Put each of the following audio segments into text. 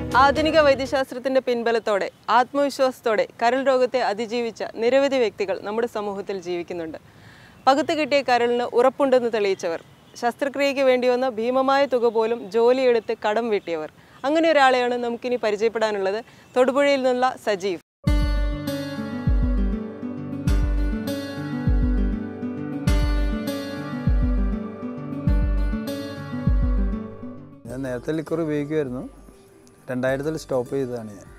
ആധുനിക വൈദ്യശാസ്ത്രത്തിന്റെ പിൻബലത്തോടെ ആത്മവിശ്വാസത്തോടെ കരൾ രോഗത്തെ അതിജീവിച്ച നിരവധി വ്യക്തികൾ നമ്മുടെ സമൂഹത്തിൽ ജീവിക്കുന്നുണ്ട് പകുത്തു കിട്ടിയ കരളിന് ഉറപ്പുണ്ടെന്ന് തെളിയിച്ചവർ ശസ്ത്രക്രിയയ്ക്ക് വേണ്ടി വന്ന ഭീമമായ തുക പോലും ജോലിയെടുത്ത് കടം വീട്ടിയവർ അങ്ങനെ ഒരാളെയാണ് നമുക്കിനി പരിചയപ്പെടാനുള്ളത് തൊടുപുഴയിൽ നിന്നുള്ള സജീവ് ഞാൻ നേരത്തെ ലിക്വർ ഉപയോഗിക്കുമായിരുന്നു രണ്ടായിരത്തിൽ സ്റ്റോപ്പ് ചെയ്തതാണ് ഞാൻ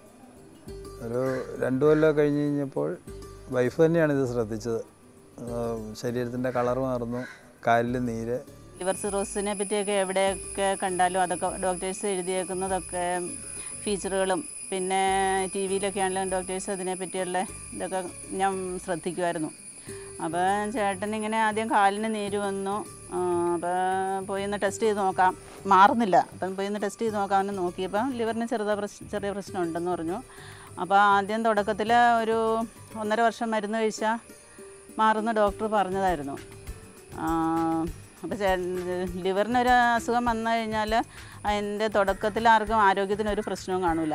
ഒരു രണ്ട് കൊല്ലം കഴിഞ്ഞ് കഴിഞ്ഞപ്പോൾ വൈഫ് തന്നെയാണ് ഇത് ശ്രദ്ധിച്ചത് ശരീരത്തിൻ്റെ കളർ മാറുന്നു കാലിൽ നീര് ലിവർ സിറോസിനെ പറ്റിയൊക്കെ എവിടെയൊക്കെ കണ്ടാലും അതൊക്കെ ഡോക്ടേഴ്സ് എഴുതിയേക്കുന്നതൊക്കെ ഫീച്ചറുകളും പിന്നെ ടി വിയിലൊക്കെ ആണെങ്കിലും ഡോക്ടേഴ്സ് അതിനെ പറ്റിയുള്ള ഇതൊക്കെ ഞാൻ ശ്രദ്ധിക്കുമായിരുന്നു അപ്പോൾ ചേട്ടൻ ഇങ്ങനെ ആദ്യം കാലിന് നീര് വന്നു അപ്പോൾ പോയി ഒന്ന് ടെസ്റ്റ് ചെയ്ത് നോക്കാം മാറുന്നില്ല അപ്പം പോയി ഒന്ന് ടെസ്റ്റ് ചെയ്ത് നോക്കാമെന്ന് നോക്കിയപ്പോൾ ലിവറിന് ചെറുതാ പ്രശ്നം ചെറിയ പ്രശ്നം ഉണ്ടെന്ന് പറഞ്ഞു അപ്പോൾ ആദ്യം തുടക്കത്തിൽ ഒരു ഒന്നര വർഷം മരുന്ന് കഴിച്ചാൽ മാറുന്ന ഡോക്ടർ പറഞ്ഞതായിരുന്നു അപ്പോൾ ലിവറിനൊരു അസുഖം വന്നു കഴിഞ്ഞാൽ അതിൻ്റെ തുടക്കത്തിൽ ആർക്കും ആരോഗ്യത്തിന് ഒരു പ്രശ്നവും കാണില്ല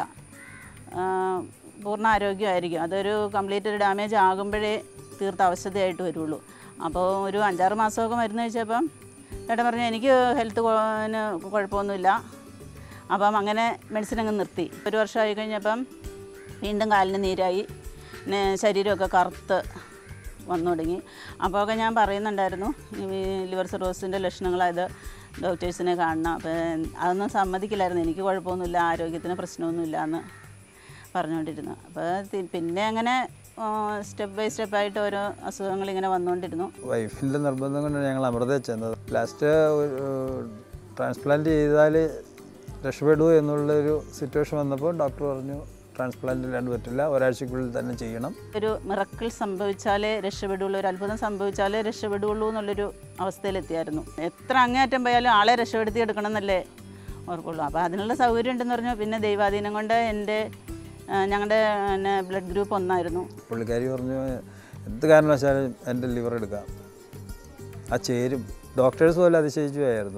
പൂർണ്ണ ആരോഗ്യമായിരിക്കും അതൊരു കംപ്ലീറ്റ് ഒരു ഡാമേജ് ആകുമ്പോഴേ തീർത്ത അവശതയായിട്ട് വരുള്ളൂ അപ്പോൾ ഒരു അഞ്ചാറ് മാസമൊക്കെ മരുന്ന് കഴിച്ചപ്പം ചേട്ടൻ പറഞ്ഞു എനിക്ക് ഹെൽത്ത് കുഴപ്പമൊന്നുമില്ല അപ്പം അങ്ങനെ മെഡിസിൻ അങ്ങ് നിർത്തി ഒരു വർഷമായി കഴിഞ്ഞപ്പം വീണ്ടും കാലിന് നീരായി പിന്നെ ശരീരമൊക്കെ കറുത്ത് വന്നു തുടങ്ങി അപ്പോൾ ഒക്കെ ഞാൻ പറയുന്നുണ്ടായിരുന്നു ഈ ലിവർ സിറോസിൻ്റെ ലക്ഷണങ്ങളായത് ഡോക്ടേഴ്സിനെ കാണണം അപ്പോൾ അതൊന്നും സമ്മതിക്കില്ലായിരുന്നു എനിക്ക് കുഴപ്പമൊന്നുമില്ല ആരോഗ്യത്തിന് പ്രശ്നമൊന്നുമില്ല എന്ന് പറഞ്ഞുകൊണ്ടിരുന്നു അപ്പോൾ തി- പിന്നെ അങ്ങനെ സ്റ്റെപ്പ് ബൈ സ്റ്റെപ്പായിട്ട് ഓരോ അസുഖങ്ങൾ ഇങ്ങനെ വന്നുകൊണ്ടിരുന്നു വൈഫിൻ്റെ നിർബന്ധം കൊണ്ടാണ് ഞങ്ങൾ അമൃത ചെന്നത് ലാസ്റ്റ് ഒരു ട്രാൻസ്പ്ലാന്റ് ചെയ്താൽ രക്ഷപ്പെടൂ എന്നുള്ളൊരു സിറ്റുവേഷൻ വന്നപ്പോൾ ഡോക്ടർ പറഞ്ഞു ട്രാൻസ്പ്ലാന്റ് ഇല്ലാണ്ട് പറ്റില്ല ഒരാഴ്ചക്കുള്ളിൽ തന്നെ ചെയ്യണം ഒരു മിറക്കിൾ സംഭവിച്ചാലേ രക്ഷപ്പെടുള്ളൂ ഒരു അത്ഭുതം സംഭവിച്ചാലേ രക്ഷപ്പെടുള്ളൂ എന്നുള്ളൊരു അവസ്ഥയിലെത്തിയായിരുന്നു എത്ര അങ്ങേയറ്റം പോയാലും ആളെ രക്ഷപ്പെടുത്തി എടുക്കണം എന്നല്ലേ ഓർക്കുള്ളൂ അപ്പോൾ അതിനുള്ള സൗകര്യം ഉണ്ടെന്ന് പറഞ്ഞു പിന്നെ ദൈവാധീനം കൊണ്ട് എൻ്റെ ഞങ്ങളുടെ പിന്നെ ബ്ലഡ് ഗ്രൂപ്പ് ഒന്നായിരുന്നു പുള്ളിക്കാരി പറഞ്ഞു എന്ത് കാരണവശാലും എൻ്റെ ലിവർ എടുക്കാം ആ ചേരും ഡോക്ടേഴ്സ് പോലും അതിശയിച്ചു പോയായിരുന്നു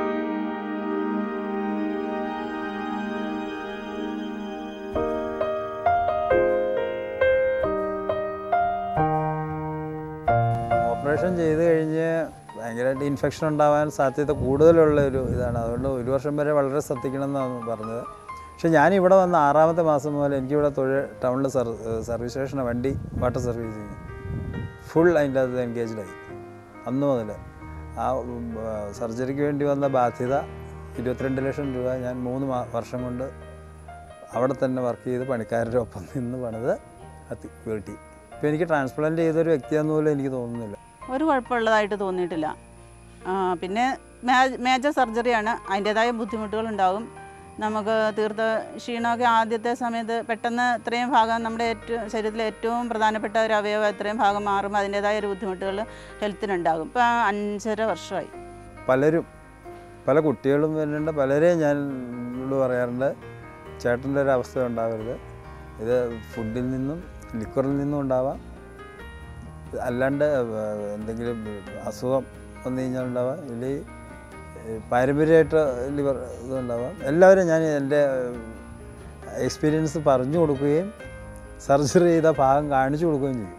ഓപ്പറേഷൻ ചെയ്ത് കഴിഞ്ഞ് ഭയങ്കരമായിട്ട് ഇൻഫെക്ഷൻ ഉണ്ടാവാൻ സാധ്യത കൂടുതലുള്ള ഒരു ഇതാണ് അതുകൊണ്ട് ഒരു വർഷം വരെ വളരെ ശ്രദ്ധിക്കണം എന്നാണ് പറഞ്ഞത് പക്ഷെ ഞാൻ ഇവിടെ വന്ന ആറാമത്തെ മാസം മുതൽ എനിക്കിവിടെ തൊഴിൽ ടൗണിൽ സർ സർവീസ് സ്റ്റേഷനാണ് വണ്ടി വാട്ടർ സർവീസിങ് ഫുൾ അതിൻ്റെ അത് എൻഗേജ്ഡായി അന്ന് മുതൽ ആ ഉം, ആ, സർജറിക്ക് വേണ്ടി വന്ന ബാധ്യത ഇരുപത്തിരണ്ട് ലക്ഷം രൂപ ഞാൻ മൂന്ന് മാ വർഷം കൊണ്ട് അവിടെ തന്നെ വർക്ക് ചെയ്ത് പണിക്കാരുടെ ഒപ്പം നിന്ന് പണിത് അത് വീട്ടി ഇപ്പോൾ എനിക്ക് ട്രാൻസ്പ്ലാന്റ് ചെയ്തൊരു വ്യക്തിയാണെന്ന് പോലും എനിക്ക് തോന്നുന്നില്ല ഒരു കുഴപ്പമുള്ളതായിട്ട് തോന്നിയിട്ടില്ല ആ, പിന്നെ മേ- മേജർ സർജറിയാണ് അതിൻ്റേതായ ബുദ്ധിമുട്ടുകളുണ്ടാകും നമുക്ക് തീർത്ത ക്ഷീണമൊക്കെ ആദ്യത്തെ സമയത്ത് പെട്ടെന്ന് ഇത്രയും ഭാഗം നമ്മുടെ ഏറ്റവും ശരീരത്തിലെ ഏറ്റവും പ്രധാനപ്പെട്ട ഒരു അവയവം ഇത്രയും ഭാഗം മാറുമ്പോൾ അതിൻ്റേതായ ഒരു ബുദ്ധിമുട്ടുകൾ ഹെൽത്തിനുണ്ടാകും ഇപ്പം അഞ്ചര വർഷമായി പലരും പല കുട്ടികളും വരുന്നുണ്ട് പലരെയും ഞാൻ എന്നോട് പറയാറുണ്ട് ചേട്ടൻ്റെ ഒരു അവസ്ഥ ഉണ്ടാവരുത് ഇത് ഫുഡിൽ നിന്നും ലിക്വറിൽ നിന്നും ഉണ്ടാവാം അല്ലാണ്ട് ഏർ, എന്തെങ്കിലും അസുഖം വന്നു കഴിഞ്ഞാൽ ഉണ്ടാവാം ഇല്ലെങ്കിൽ ഏർ, പാരമ്പര്യമായിട്ട് ലിവർ ഇതുണ്ടാവാം എല്ലാവരും ഞാൻ എൻ്റെ എക്സ്പീരിയൻസ് പറഞ്ഞു കൊടുക്കുകയും സർജറി ചെയ്ത ഭാഗം കാണിച്ചു കൊടുക്കുകയും ചെയ്യും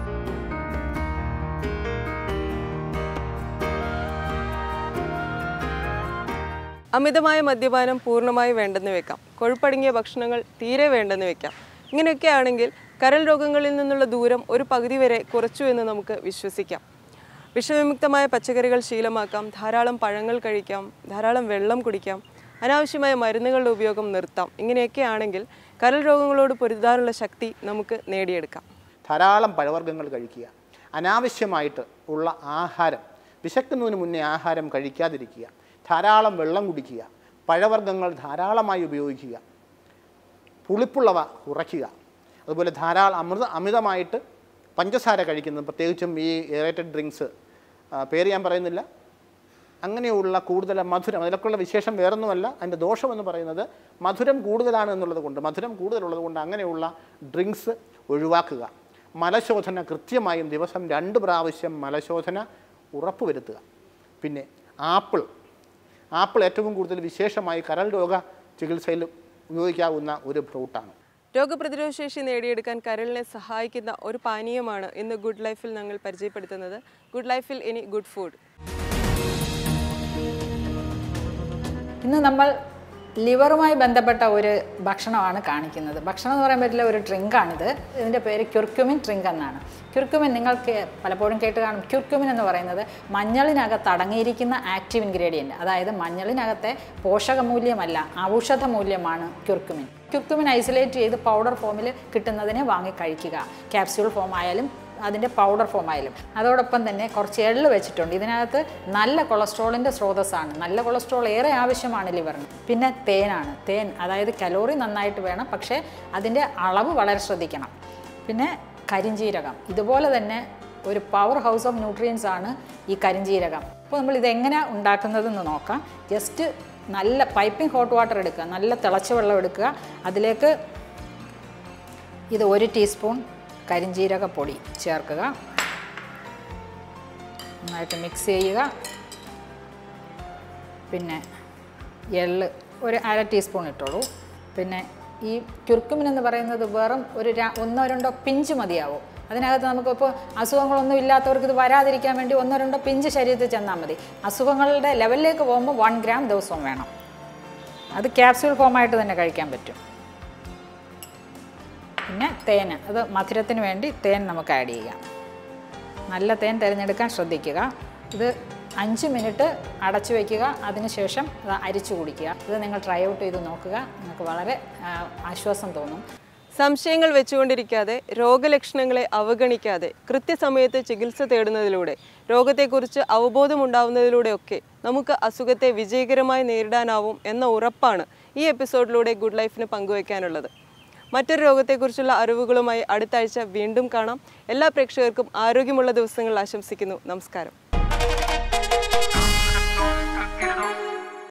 അമിതമായ മദ്യപാനം പൂർണ്ണമായി വേണ്ടെന്ന് വെക്കാം കൊഴുപ്പടങ്ങിയ ഭക്ഷണങ്ങൾ തീരെ വേണ്ടെന്ന് വെക്കാം ഇങ്ങനെയൊക്കെ ആണെങ്കിൽ കരൾ രോഗങ്ങളിൽ നിന്നുള്ള ദൂരം ഒരു പകുതി വരെ കുറച്ചു എന്ന് നമുക്ക് വിശ്വസിക്കാം വിഷവിമുക്തമായ പച്ചക്കറികൾ ശീലമാക്കാം ധാരാളം പഴങ്ങൾ കഴിക്കാം ധാരാളം വെള്ളം കുടിക്കാം അനാവശ്യമായ മരുന്നുകളുടെ ഉപയോഗം നിർത്താം ഇങ്ങനെയൊക്കെ ആണെങ്കിൽ കരൾ രോഗങ്ങളോട് പൊരുതാനുള്ള ശക്തി നമുക്ക് നേടിയെടുക്കാം ധാരാളം പഴവർഗ്ഗങ്ങൾ കഴിക്കുക അനാവശ്യമായിട്ട് ഉള്ള ആഹാരം വിശക്കുന്നതിന് മുന്നേ ആഹാരം കഴിക്കാതിരിക്കുക ധാരാളം വെള്ളം കുടിക്കുക പഴവർഗ്ഗങ്ങൾ ധാരാളമായി ഉപയോഗിക്കുക പുളിപ്പുള്ളവ കുറയ്ക്കുക അതുപോലെ ധാരാളം അമൃത അമിതമായിട്ട് പഞ്ചസാര കഴിക്കുന്നത് പ്രത്യേകിച്ചും ഈ എയറേറ്റഡ് ഡ്രിങ്ക്സ് പേര് ഞാൻ പറയുന്നില്ല അങ്ങനെയുള്ള കൂടുതൽ മധുരം അതിലൊക്കെയുള്ള വിശേഷം വേറൊന്നുമല്ല അതിൻ്റെ ദോഷമെന്ന് പറയുന്നത് മധുരം കൂടുതലാണ് എന്നുള്ളത് കൊണ്ട് മധുരം കൂടുതലുള്ളത് കൊണ്ട് അങ്ങനെയുള്ള ഡ്രിങ്ക്സ് ഒഴിവാക്കുക മലശോധന കൃത്യമായും ദിവസം രണ്ട് പ്രാവശ്യം മലശോധന ഉറപ്പുവരുത്തുക പിന്നെ ആപ്പിൾ ആപ്പിൾ ഏറ്റവും കൂടുതൽ വിശേഷമായി കരൾ രോഗ ചികിത്സയിൽ ഉപയോഗിക്കാവുന്ന ഒരു ഫ്രൂട്ടാണ് രോഗപ്രതിരോധ ശേഷി നേടിയെടുക്കാൻ കരളിനെ സഹായിക്കുന്ന ഒരു പാനീയമാണ് ഇന്ന് ഗുഡ് ലൈഫിൽ ഞങ്ങൾ പരിചയപ്പെടുത്തുന്നത് ഗുഡ് ലൈഫിൽ ഇനി ഗുഡ് ഫുഡ് ഇന്ന് നമ്മൾ ലിവറുമായി ബന്ധപ്പെട്ട ഒരു ഭക്ഷണമാണ് കാണിക്കുന്നത് ഭക്ഷണം എന്ന് പറയാൻ പറ്റില്ല ഒരു ഡ്രിങ്കാണിത് ഇതിൻ്റെ പേര് ക്യുർക്യുമിൻ ഡ്രിങ്ക് എന്നാണ് ക്യുർക്യുമിൻ നിങ്ങൾക്ക് പലപ്പോഴും കേട്ട് കാണും ക്യുർക്യുമിൻ എന്ന് പറയുന്നത് മഞ്ഞളിനകത്ത് അടങ്ങിയിരിക്കുന്ന ആക്റ്റീവ് ഇൻഗ്രീഡിയൻറ്റ് അതായത് മഞ്ഞളിനകത്തെ പോഷകമൂല്യമല്ല ഔഷധ മൂല്യമാണ് ക്യുർക്യുമിൻ ക്യുർക്യുമിൻ ഐസൊലേറ്റ് ചെയ്ത് പൗഡർ ഫോമിൽ കിട്ടുന്നതിനെ വാങ്ങി കഴിക്കുക ക്യാപ്സ്യൂൾ ഫോം ആയാലും അതിൻ്റെ പൗഡർ ഫോം ആയാലും അതോടൊപ്പം തന്നെ കുറച്ച് എള്ള് വെച്ചിട്ടുണ്ട് ഇതിനകത്ത് നല്ല കൊളസ്ട്രോളിൻ്റെ സ്രോതസ്സാണ് നല്ല കൊളസ്ട്രോൾ ഏറെ ആവശ്യമാണ് ലിവറിന് പിന്നെ തേനാണ് തേൻ അതായത് കലോറി നന്നായിട്ട് വേണം പക്ഷേ അതിൻ്റെ അളവ് വളരെ ശ്രദ്ധിക്കണം പിന്നെ കരിഞ്ജീരകം ഇതുപോലെ തന്നെ ഒരു പവർ ഹൗസ് ഓഫ് ന്യൂട്രിയൻസ് ആണ് ഈ കരിഞ്ജീരകം അപ്പോൾ നമ്മൾ ഇതെങ്ങനെ ഉണ്ടാക്കുന്നതെന്ന് നോക്കാം ജസ്റ്റ് നല്ല പൈപ്പിംഗ് ഹോട്ട് വാട്ടർ എടുക്കുക നല്ല തിളച്ച വെള്ളം എടുക്കുക അതിലേക്ക് ഇത് ഒരു ടീസ്പൂൺ കരിഞ്ജീരക പൊടി ചേർക്കുക നന്നായിട്ട് മിക്സ് ചെയ്യുക പിന്നെ എള്ള് ഒരു അര ടീസ്പൂൺ ഇട്ടോളൂ പിന്നെ ഈ ക്യുർക്കുമിൻ എന്ന് പറയുന്നത് വെറും ഒരു ര- ഒന്നോ രണ്ടോ പിഞ്ച് മതിയാവും അതിനകത്ത് നമുക്കിപ്പോൾ അസുഖങ്ങളൊന്നും ഇല്ലാത്തവർക്ക് ഇത് വരാതിരിക്കാൻ വേണ്ടി ഒന്നോ രണ്ടോ പിഞ്ച് ശരീരത്തിൽ ചെന്നാൽ മതി അസുഖങ്ങളുടെ ലെവലിലേക്ക് പോകുമ്പോൾ വൺ ഗ്രാം ദിവസവും വേണം അത് ക്യാപ്സ്യൂൾ ഫോമായിട്ട് തന്നെ കഴിക്കാൻ പറ്റും പിന്നെ തേൻ അത് മധുരത്തിന് വേണ്ടി തേൻ നമുക്ക് ആഡ് ചെയ്യാം നല്ല തേൻ തിരഞ്ഞെടുക്കാൻ ശ്രദ്ധിക്കുക ഇത് അഞ്ച് മിനിറ്റ് അടച്ചു വയ്ക്കുക അതിനുശേഷം അത് അരിച്ചു കുടിക്കുക ഇത് നിങ്ങൾ ട്രൈ ഔട്ട് ചെയ്ത് നോക്കുക നിങ്ങൾക്ക് വളരെ ആ, ആശ്വാസം തോന്നും സംശയങ്ങൾ വെച്ചുകൊണ്ടിരിക്കാതെ രോഗലക്ഷണങ്ങളെ അവഗണിക്കാതെ കൃത്യസമയത്ത് ചികിത്സ തേടുന്നതിലൂടെ രോഗത്തെക്കുറിച്ച് അവബോധമുണ്ടാവുന്നതിലൂടെയൊക്കെ നമുക്ക് അസുഖത്തെ വിജയകരമായി നേരിടാനാവും എന്ന ഉറപ്പാണ് ഈ എപ്പിസോഡിലൂടെ ഗുഡ് ലൈഫിന് പങ്കുവയ്ക്കാനുള്ളത് മറ്റൊരു രോഗത്തെക്കുറിച്ചുള്ള അറിവുകളുമായി അടുത്ത ആഴ്ച വീണ്ടും കാണാം എല്ലാ പ്രേക്ഷകർക്കും ആരോഗ്യമുള്ള ദിവസങ്ങൾ ആശംസിക്കുന്നു നമസ്കാരം